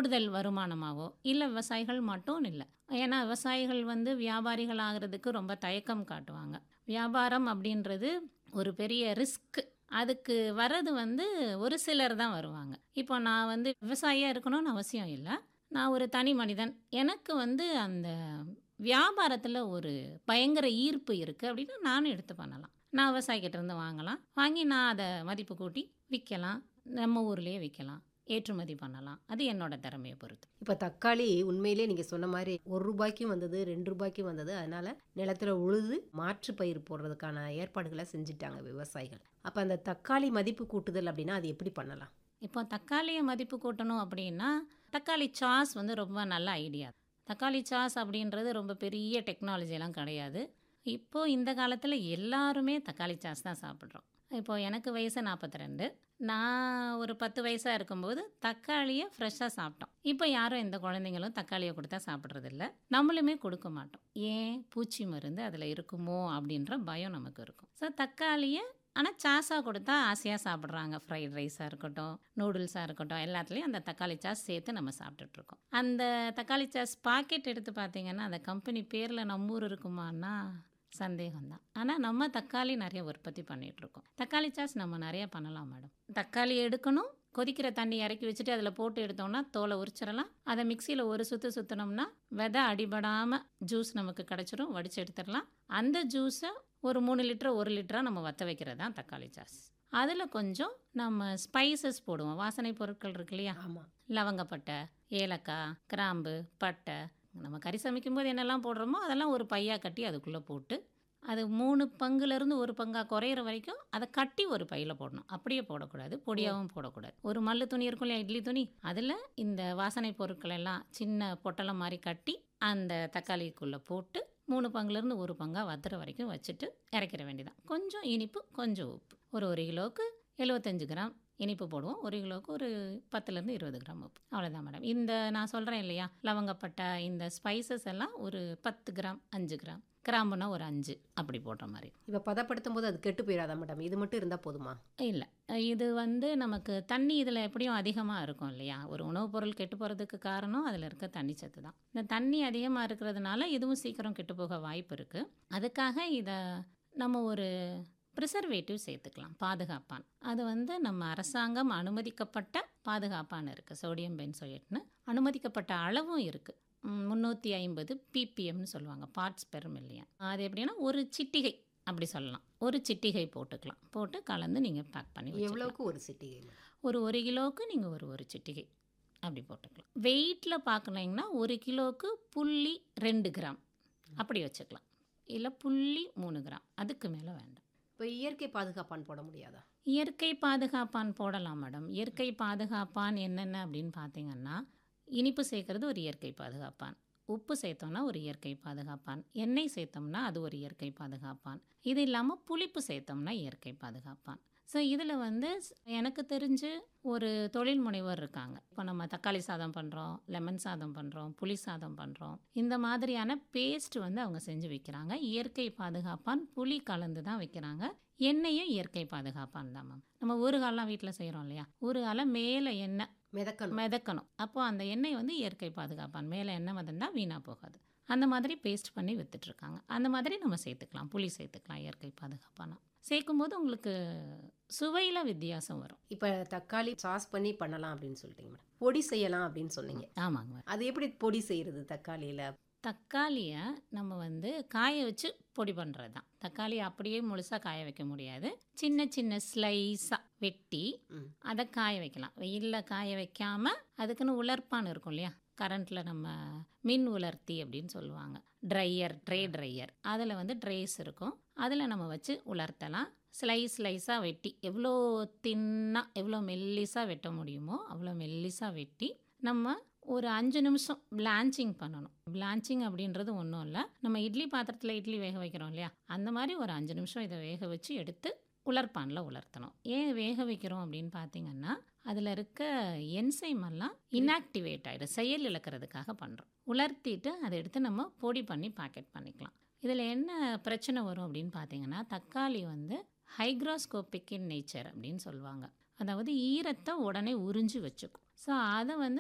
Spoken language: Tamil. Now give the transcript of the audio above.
கூடுதல் வருமானமாவோ இல்லை விவசாயிகள் மட்டும் இல்லை ஏன்னா விவசாயிகள் வந்து வியாபாரிகள் ஆகிறதுக்கு ரொம்ப தயக்கம் காட்டுவாங்க வியாபாரம் அப்படின்றது ஒரு பெரிய ரிஸ்க் அதுக்கு வர்றது வந்து ஒரு சிலர் தான் வருவாங்க இப்போ நான் வந்து விவசாயியாக இருக்கணும்னு அவசியம் இல்லை நான் ஒரு தனி மனிதன் எனக்கு வந்து அந்த வியாபாரத்தில் ஒரு பயங்கர ஈர்ப்பு இருக்குது அப்படின்னா நானும் எடுத்து பண்ணலாம் நான் விவசாயிக்கிட்ட இருந்து வாங்கலாம் வாங்கி நான் அதை மதிப்பு கூட்டி விற்கலாம் நம்ம ஊர்லேயே விற்கலாம் ஏற்றுமதி பண்ணலாம் அது என்னோட திறமையை பொறுத்து இப்போ தக்காளி உண்மையிலே நீங்கள் சொன்ன மாதிரி ஒரு ரூபாய்க்கும் வந்தது ரெண்டு ரூபாய்க்கும் வந்தது அதனால நிலத்துல உழுது மாற்று பயிர் போடுறதுக்கான ஏற்பாடுகளை செஞ்சுட்டாங்க விவசாயிகள் அப்போ அந்த தக்காளி மதிப்பு கூட்டுதல் அப்படின்னா அது எப்படி பண்ணலாம் இப்போ தக்காளியை மதிப்பு கூட்டணும் அப்படின்னா தக்காளி சாஸ் வந்து ரொம்ப நல்ல ஐடியா தக்காளி சாஸ் அப்படின்றது ரொம்ப பெரிய டெக்னாலஜிலாம் கிடையாது இப்போது இந்த காலத்தில் எல்லாருமே தக்காளி சாஸ் தான் சாப்பிட்றோம் இப்போ எனக்கு வயசு நாற்பத்தி ரெண்டு நான் ஒரு பத்து வயசாக இருக்கும்போது தக்காளியை ஃப்ரெஷ்ஷாக சாப்பிட்டோம் இப்போ யாரும் எந்த குழந்தைங்களும் தக்காளியை கொடுத்தா சாப்பிட்றதில்ல நம்மளுமே கொடுக்க மாட்டோம் ஏன் பூச்சி மருந்து அதில் இருக்குமோ அப்படின்ற பயம் நமக்கு இருக்கும் ஸோ தக்காளியை ஆனால் சாஸாக கொடுத்தா ஆசையாக சாப்பிட்றாங்க ஃப்ரைட் ரைஸாக இருக்கட்டும் நூடுல்ஸாக இருக்கட்டும் எல்லாத்துலேயும் அந்த தக்காளி சாஸ் சேர்த்து நம்ம சாப்பிட்டுட்ருக்கோம் அந்த தக்காளி சாஸ் பாக்கெட் எடுத்து பார்த்தீங்கன்னா அந்த கம்பெனி பேரில் நம்ம ஊர் இருக்குமான்னா சந்தேகம்தான் ஆனால் நம்ம தக்காளி நிறைய உற்பத்தி பண்ணிகிட்ருக்கோம் தக்காளி சாஸ் நம்ம நிறைய பண்ணலாம் மேடம் தக்காளி எடுக்கணும் கொதிக்கிற தண்ணி இறக்கி வச்சுட்டு அதில் போட்டு எடுத்தோம்னா தோலை உரிச்சிடலாம் அதை மிக்சியில் ஒரு சுற்று சுற்றினோம்னா விதை அடிபடாமல் ஜூஸ் நமக்கு கிடச்சிரும் வடித்து எடுத்துடலாம் அந்த ஜூஸை ஒரு மூணு லிட்டர் ஒரு லிட்டராக நம்ம வற்ற வைக்கிறது தான் தக்காளி சாஸ் அதில் கொஞ்சம் நம்ம ஸ்பைசஸ் போடுவோம் வாசனை பொருட்கள் இருக்கு இல்லையா ஆமாம் லவங்கப்பட்டை ஏலக்காய் கிராம்பு பட்டை நம்ம கறி சமைக்கும்போது என்னெல்லாம் போடுறோமோ அதெல்லாம் ஒரு பையா கட்டி அதுக்குள்ளே போட்டு அது மூணு பங்குலேருந்து ஒரு பங்காக குறையிற வரைக்கும் அதை கட்டி ஒரு பையில் போடணும் அப்படியே போடக்கூடாது பொடியாகவும் போடக்கூடாது ஒரு மல்லு துணி இருக்கும் இல்லையா இட்லி துணி அதில் இந்த வாசனை பொருட்கள் எல்லாம் சின்ன பொட்டலம் மாதிரி கட்டி அந்த தக்காளிக்குள்ளே போட்டு மூணு பங்குலேருந்து ஒரு பங்காக வத்துற வரைக்கும் வச்சுட்டு இறக்கிற வேண்டியதான் கொஞ்சம் இனிப்பு கொஞ்சம் உப்பு ஒரு ஒரு கிலோவுக்கு எழுபத்தஞ்சு கிராம் இனிப்பு போடுவோம் ஒரு கிலோவுக்கு ஒரு பத்துலேருந்து இருபது கிராம் உப்பு அவ்வளோதான் மேடம் இந்த நான் சொல்கிறேன் இல்லையா லவங்கப்பட்டை இந்த ஸ்பைசஸ் எல்லாம் ஒரு பத்து கிராம் அஞ்சு கிராம் கிராம்புனா ஒரு அஞ்சு அப்படி போடுற மாதிரி இப்போ பதப்படுத்தும் போது அது கெட்டு போயிடாதா மேடம் இது மட்டும் இருந்தால் போதுமா இல்லை இது வந்து நமக்கு தண்ணி இதில் எப்படியும் அதிகமாக இருக்கும் இல்லையா ஒரு உணவுப் பொருள் கெட்டு போகிறதுக்கு காரணம் அதில் இருக்க தண்ணி சத்து தான் இந்த தண்ணி அதிகமாக இருக்கிறதுனால இதுவும் சீக்கிரம் கெட்டு போக வாய்ப்பு இருக்குது அதுக்காக இதை நம்ம ஒரு ப்ரிசர்வேட்டிவ் சேர்த்துக்கலாம் பாதுகாப்பான் அது வந்து நம்ம அரசாங்கம் அனுமதிக்கப்பட்ட பாதுகாப்பான் இருக்குது சோடியம் பென்சோயேட்னு அனுமதிக்கப்பட்ட அளவும் இருக்குது முந்நூற்றி ஐம்பது பிபிஎம்னு சொல்லுவாங்க பார்ட்ஸ் பெர் மில்லியன் அது எப்படின்னா ஒரு சிட்டிகை அப்படி சொல்லலாம் ஒரு சிட்டிகை போட்டுக்கலாம் போட்டு கலந்து நீங்கள் பேக் பண்ணி வச்சுக்கலாம். எவ்வளவுக்கு ஒரு சிட்டிகை மேடம் ஒரு ஒரு கிலோவுக்கு நீங்கள் ஒரு ஒரு சிட்டிகை அப்படி போட்டுக்கலாம் வெயிட்டில் பார்க்குறீங்கன்னா ஒரு கிலோவுக்கு புள்ளி ரெண்டு கிராம் அப்படி வச்சுக்கலாம் இல்லை புள்ளி மூணு கிராம் அதுக்கு மேலே வேண்டாம் இப்போ இயற்கை பாதுகாப்பான் போட முடியாதா இயற்கை பாதுகாப்பான் போடலாம் மேடம் இயற்கை பாதுகாப்பான் என்னென்ன அப்படின்னு பார்த்தீங்கன்னா இனிப்பு சேர்க்கறது ஒரு இயற்கை பாதுகாப்பான் உப்பு சேர்த்தோம்னா ஒரு இயற்கை பாதுகாப்பான் எண்ணெய் சேர்த்தோம்னா அது ஒரு இயற்கை பாதுகாப்பான் இது இல்லாமல் புளிப்பு சேர்த்தோம்னா இயற்கை பாதுகாப்பான் ஸோ இதில் வந்து ஸ்- எனக்கு தெரிஞ்சு ஒரு தொழில் முனைவர் இருக்காங்க இப்போ நம்ம தக்காளி சாதம் பண்ணுறோம் லெமன் சாதம் பண்ணுறோம் புளி சாதம் பண்ணுறோம் இந்த மாதிரியான பேஸ்ட் வந்து அவங்க செஞ்சு விற்கிறாங்க இயற்கை பாதுகாப்பான் புளி கலந்து தான் விற்கிறாங்க எண்ணெயும் இயற்கை பாதுகாப்பான் தான் மேம் நம்ம ஊறுகாலாம் வீட்டில் செய்கிறோம் இல்லையா ஊறுகால மேலே எண்ணெய் மிதக்கணும் மிதக்கணும் அப்போ அந்த எண்ணெய் வந்து இயற்கை பாதுகாப்பான் மேலே எண்ணெய் மிதந்தா வீணாக போகாது அந்த மாதிரி பேஸ்ட் பண்ணி வித்துட்ருக்காங்க அந்த மாதிரி நம்ம சேர்த்துக்கலாம் புளி சேர்த்துக்கலாம் இயற்கை பாதுகாப்பானா சேர்க்கும்போது உங்களுக்கு சுவையில் வித்தியாசம் வரும் இப்போ தக்காளி சாஸ் பண்ணி பண்ணலாம் அப்படின்னு சொல்லிட்டீங்க மேடம் பொடி செய்யலாம் அப்படின்னு சொன்னீங்க ஆமாங்க அது எப்படி பொடி செய்யறது தக்காளியில் தக்காளியை நம்ம வந்து காய வச்சு பொடி பண்ணுறது தான் தக்காளி அப்படியே முழுசாக காய வைக்க முடியாது சின்ன சின்ன ஸ்லைஸாக வெட்டி ம். அதை காய வைக்கலாம் வெயிலில் காய வைக்காம அதுக்குன்னு உலர்ப்பான் இருக்கும் இல்லையா கரண்ட்டில் நம்ம மின் உலர்த்தி அப்படின்னு சொல்லுவாங்க ட்ரையர் ட்ரே ட்ரையர் அதில் வந்து ட்ரேஸ் இருக்கும் அதில் நம்ம வச்சு உலர்த்தலாம் ஸ்லைஸ் ஸ்லைஸாக வெட்டி எவ்வளோ தின்னாக எவ்வளோ மெல்லிஸாக வெட்ட முடியுமோ அவ்வளோ மெல்லிஸாக வெட்டி நம்ம ஒரு அஞ்சு நிமிஷம் பிளான்ச்சிங் பண்ணணும் பிளான்ச்சிங் அப்படின்றது ஒன்றும் இல்லை நம்ம இட்லி பாத்திரத்தில் இட்லி வேக வைக்கிறோம் இல்லையா அந்த மாதிரி ஒரு அஞ்சு நிமிஷம் இதை வேக வச்சு எடுத்து உலர்பானில் உலர்த்தணும் ஏன் வேக வைக்கிறோம் அப்படின்னு பார்த்தீங்கன்னா அதில் இருக்க என்சைம் எல்லாம் இன்ஆக்டிவேட் ஆகிடும் செயல் இழக்கிறதுக்காக பண்ணுறோம் உலர்த்திட்டு அதை எடுத்து நம்ம பொடி பண்ணி பாக்கெட் பண்ணிக்கலாம் இதில் என்ன பிரச்சனை வரும் அப்படின்னு பார்த்தீங்கன்னா தக்காளி வந்து ஹைக்ரோஸ்கோபிக் இன் நேச்சர் அப்படின்னு சொல்லுவாங்க அதாவது ஈரத்தை உடனே உறிஞ்சி வச்சுக்கும் ஸோ அதை வந்து